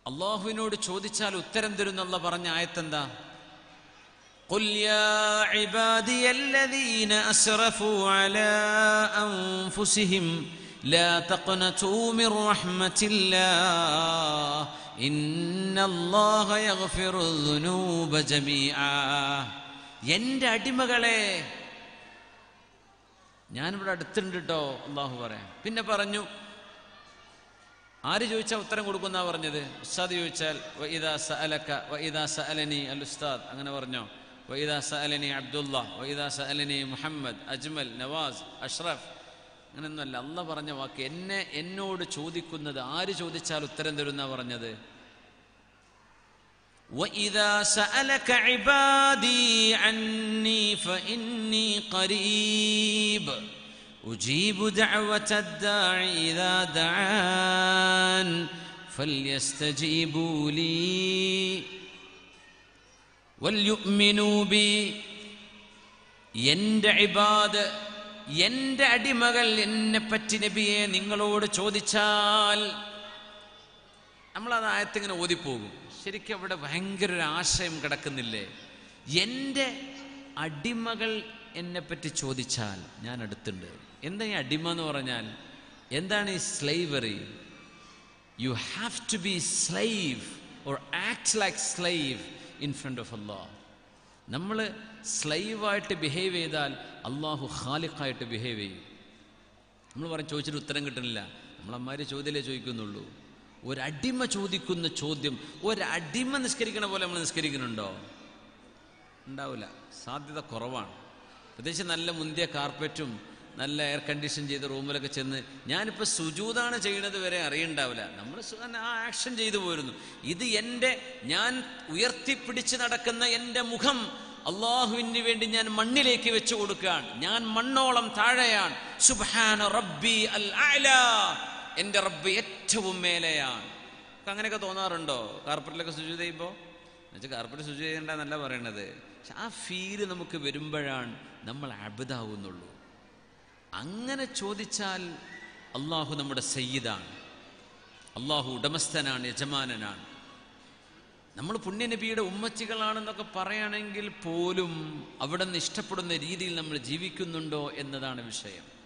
അള്ളാഹുവിനോട് ചോദിച്ചാൽ ഉത്തരം തരുന്നുള്ള പറഞ്ഞ ആയത്തെന്താ قل يا عبادي الذين أسرفوا على أنفسهم لا تقنطوا من رحمة الله إن الله يغفر الذنوب جميعا എൻ്റെ അടിമകളെ ഞാനിവിടെ അടുത്തുണ്ട് കേട്ടോ അള്ളാഹു പറയാം പിന്നെ പറഞ്ഞു ആര് ചോദിച്ചാൽ ഉത്തരം കൊടുക്കുന്ന പറഞ്ഞത് ഉസ്താദ് ചോദിച്ചാൽ വഇദാ സഅലക വഇദാ സഅലനി അൽ ഉസ്താദ് അങ്ങനെ പറഞ്ഞോ വഇദാ സഅലനി അബ്ദുള്ള വഇദാ സഅലനി മുഹമ്മദ് അജ്മൽ നവാസ് അഷ്റഫ് അങ്ങനെയൊന്നുമല്ല അല്ല പറഞ്ഞ വാക്ക് എന്നെ എന്നോട് ചോദിക്കുന്നത് ആര് ചോദിച്ചാൽ ഉത്തരം തരുന്ന പറഞ്ഞത് وإذا سألك عبادي عني فإني قريب أجيب دعوة الداع إذا دعان فليستجيبوا لي وليؤمنوا بي എൻ്റെ ഇബാദ് എൻ്റെ അടിമകൾ എന്നെ പറ്റി നബിയെ നിങ്ങളോട് ചോദിച്ചാൽ നമ്മളത് ആയത്തിങ്ങനെ ഓതിപ്പോകും ശരിക്കും അവിടെ ഭയങ്കര ഒരു ആശയം കിടക്കുന്നില്ലേ എൻ്റെ അടിമകൾ എന്നെപ്പറ്റി ചോദിച്ചാൽ ഞാൻ അടുത്തുണ്ട് എന്താ ഈ അടിമ എന്ന് പറഞ്ഞാൽ എന്താണ് ഈ slavery you have to be slave or act like slave in front of Allah നമ്മൾ സ്ലൈവായിട്ട് ബിഹേവ് ചെയ്താൽ അള്ളാഹു ഖാലിഖായിട്ട് ബിഹേവ് ചെയ്യും നമ്മൾ പറഞ്ഞ് ചോദിച്ചിട്ട് ഉത്തരം കിട്ടുന്നില്ല നമ്മളമ്മാര് ചോദ്യമല്ലേ ചോദിക്കുന്നുള്ളൂ ഒരടിമ ചോദിക്കുന്ന ചോദ്യം ഒരടിമ നിസ്കരിക്കണ പോലെ നമ്മൾ നിസ്കരിക്കുന്നുണ്ടോ ഉണ്ടാവില്ല സാധ്യത കുറവാണ് പ്രത്യേകിച്ച് നല്ല മുന്തിയ കാർപ്പറ്റും നല്ല എയർ കണ്ടീഷൻ ചെയ്ത റൂമിലൊക്കെ ചെന്ന് ഞാനിപ്പോൾ സുജൂതാണ് ചെയ്യുന്നത് വരെ അറിയണ്ടാവില്ല നമ്മൾ സു- ആ ആക്ഷൻ ചെയ്തു പോരുന്നു ഇത് എൻ്റെ ഞാൻ ഉയർത്തിപ്പിടിച്ച് നടക്കുന്ന എൻ്റെ മുഖം അള്ളാഹുവിന് വേണ്ടി ഞാൻ മണ്ണിലേക്ക് വെച്ചു കൊടുക്കുകയാണ് ഞാൻ മണ്ണോളം താഴെയാണ് സുബ്ഹാന റബ്ബി അൽ അഅ്ല എൻ്റെ റബ്ബ് ഏറ്റവും മേലെയാണ് ഒക്കെ അങ്ങനെയൊക്കെ തോന്നാറുണ്ടോ കാർപ്പറ്റിലൊക്കെ സുജൂത് ചെയ്യുമ്പോൾ എന്നുവെച്ചാൽ കാർപ്പറ്റ് ശുചി ചെയ്യേണ്ടെന്നല്ല പറയണത് പക്ഷെ ആ ഫീല് നമുക്ക് വരുമ്പോഴാണ് നമ്മൾ അബിതാവുന്നുള്ളൂ അങ്ങനെ ചോദിച്ചാൽ അള്ളാഹു നമ്മുടെ സയ്യിദാണ് അള്ളാഹു ഉടമസ്ഥനാണ് യജമാനനാണ് നമ്മൾ പുണ്യനബിയുടെ ഉമ്മച്ചികളാണെന്നൊക്കെ പറയുകയാണെങ്കിൽ പോലും അവിടെ നിന്ന് ഇഷ്ടപ്പെടുന്ന രീതിയിൽ നമ്മൾ ജീവിക്കുന്നുണ്ടോ എന്നതാണ് വിഷയം